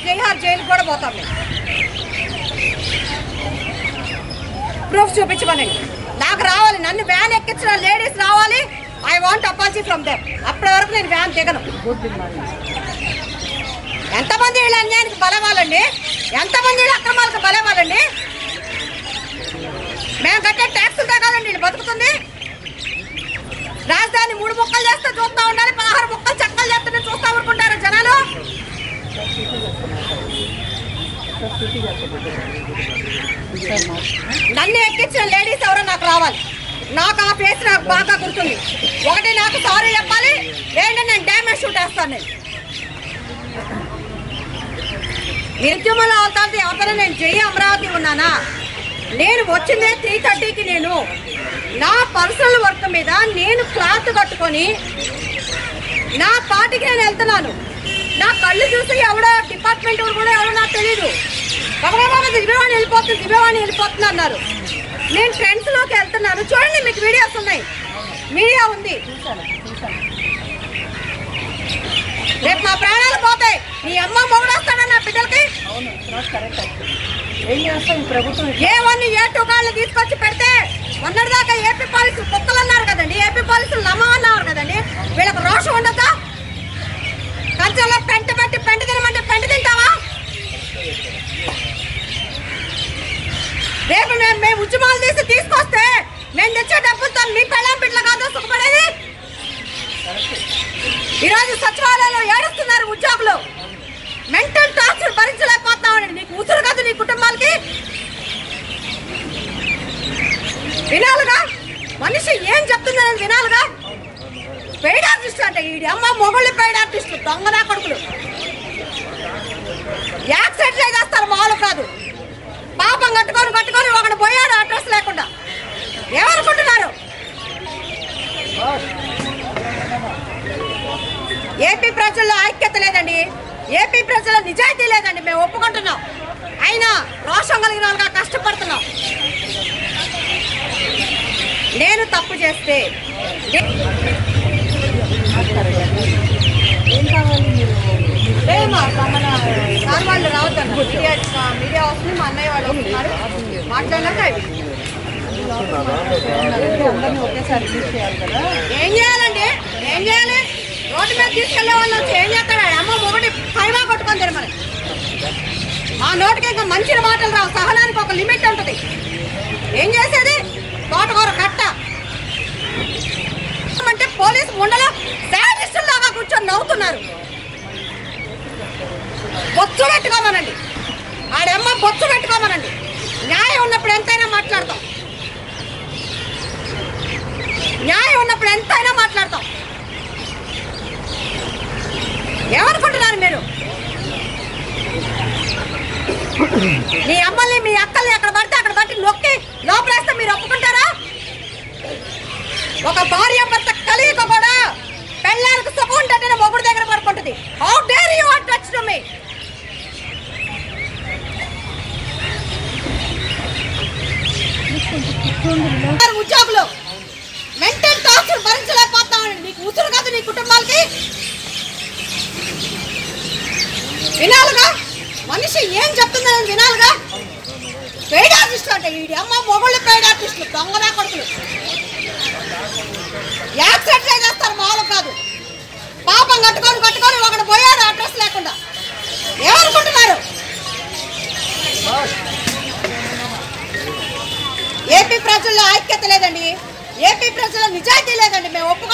జైహార్ jail కూడా పోతాం మేము ప్రూఫ్ చూపించమనండి నాకు రావాలి నన్ను వ్యాన్ ఎక్కించిన లేడీస్ రావాలి I want apology from them అప్పటి వరకు నేను వ్యాన్ దిగను ఎంతమంది వీళ్ళ అన్యాయానికి బలవాలండి ఎంతమంది వీళ్ళ అక్రమాలకు బలవాలండి మేము కట్టే ట్యాక్సులతో కాదండి వీళ్ళు బతుకుతుంది రాజధాని మూడు ముక్కలు చేస్తే చూస్తా ఉండాలి పదహారు ముక్కలు చక్కలు చేస్తుంటే చూస్తా ఊరుకుంటారు జనాలు నన్ను ఎక్కించిన లేడీస్ ఎవరో నాకు రావాలి నాకు ఆ ఫేస్ నాకు బాగా గుర్తుంది ఒకటి నాకు సారీ చెప్పాలి ఏంటంటే నేను డ్యామేజ్ షూట్ వేస్తాను నేను నిర్జమల అవుతుంది అవతల నేను జై అమరావతి ఉన్నానా నేను వచ్చిందే త్రీ థర్టీకి నేను నా పర్సనల్ వర్క్ మీద నేను క్లాత్ కట్టుకొని నా పార్టీకి నేను వెళ్తున్నాను నా కళ్ళు చూసి ఎవడో డిపార్ట్మెంట్ వాడు కూడా ఎవరో నాకు తెలియదు బాబా బాబా దివ్యవాణి వెళ్ళిపోతుంది దివ్యవాణి వెళ్ళిపోతుంది అన్నారు నేను ట్రెండ్స్ లోకి వెళ్తున్నాను చూడండి మీకు వీడియోస్ ఉన్నాయి మీడియా ఉంది రేపు మా ప్రాణాలు పోతాయి నీ అమ్మ మొగుడొస్తాడా నా బిడ్డలకి అవును నాట్ కరెక్ట్ ఏం చేస్తాం ఈ ప్రభుత్వం ఇట్లా? ఏ వన్ ఏ టూ కాళ్ళు తీసుకొచ్చి పెడితే మొన్నటిదాకా ఏపీ పాలసీలు కుక్కలు అన్నారు కదండి ఏపీ పాలసీలు నమ్మ అన్నారు కదండి వీళ్ళకి రోషం ఉండదా కంచెంలో పెంట పెట్టి పెంట తినమంటే పెంట తింటావా రేపు మేము మేము ఉద్యమాలు తీసి తీసుకొస్తే మేము తెచ్చే డబ్బులతో మీ పెళ్ళం బిడ్డలు కాదా సుఖపడేది ఈరోజు సచివాలయంలో ఏడుస్తున్నారు ఉద్యోగులు మెంటల్ టార్చర్ భరించలేకపోతున్నామండి నీకు ఉసురు కాదు నీ కుటుంబాలకి వినాలిగా మనిషి ఏం చెప్తుందని వినాలిగా పెయిడ్ ఆర్టిస్ట్ అంటే ఈ అమ్మ మొగుళ్ళు పెయిడ్ ఆర్టిస్టులు దొంగనా కొడుకులు యాక్సిడెంట్ చేస్తారు మామూలు కాదు పాపం కట్టుకొని కట్టుకొని ఒకడు పోయాడు అడ్రస్ లేకుండా ఏమనుకుంటున్నారు ఏపీ ప్రజల్లో ఐక్యత లేదండి ఏపీ ప్రజల్లో నిజాయితీ లేదండి మేము ఒప్పుకుంటున్నాం అయినా రోషం కలిగిన వాళ్ళగా కష్టపడుతున్నాం నేను తప్పు చేస్తే ఏం కావాలి మీరు లేదు మా మన సార్ వాళ్ళు రావద్దన్న మీడియా మీడియా వస్తుంది మా అన్నయ్య వాళ్ళు వస్తున్నారు మాట్లాడినాక అందరినీ ఒకేసారి రిలీజ్ చేయాలి కదా ఏం చేయాలండి ఏం చేయాలి రోడ్డు మీద తీసుకెళ్లే వాళ్ళు వచ్చి ఏం చేస్తాడు అమ్మ ఒకటి పైవా కొట్టుకొని తిన మరి మా నోటికి ఇంకా మంచి మాటలు రావు సహనానికి ఒక లిమిట్ ఉంటుంది ఏం చేసేది తోటకూర కట్ట అంటే పోలీసు ముండలో శాడిస్టుల్లాగా కూర్చొని నవ్వుతున్నారు బొచ్చు పెట్టుకోమనండి ఆడమ్మ బొచ్చు పెట్టుకోమనండి న్యాయం ఉన్నప్పుడు ఎంతైనా మాట్లాడతాం న్యాయం ఉన్నప్పుడు ఎంతైనా మాట్లాడతాం ఏమనుకుంటున్నారు మీరు మీ అమ్మల్ని మీ అక్కల్ని ఎక్కడ పడితే అక్కడ బట్టి నొక్కి లోపలేస్తే మీరు ఒప్పుకుంటారా ఒక భార్య భర్త కలియక కూడా పెళ్ళానికి సుఖం ఉంటేనే మొగుడు దగ్గర పడుకుంటుంది how dare you what touch to me ఉద్యోగులు మెంటల్ టార్చర్ భరించలేకపోతామండి నీకు ఉసురు కాదు నీ కుటుంబాలకి వినాలిగా మనిషి ఏం చెప్తుందని వినాలిగా పెయిడ్ ఆర్టిస్ట్ అంటే ఈ అమ్మ మొగుళ్ళు పెయిడ్ ఆర్టిస్టులు దొంగనా కొడుకులు యాక్సిడెంట్ చేస్తారు మామూలు కాదు పాపం కట్టుకొని కట్టుకొని ఒకడు పోయాడు అడ్రస్ లేకుండా ఏమనుకుంటున్నారు ఏపీ ప్రజల్లో ఐక్యత లేదండి ఏపీ ప్రజల్లో నిజాయితీ లేదండి మేము ఒప్పుకో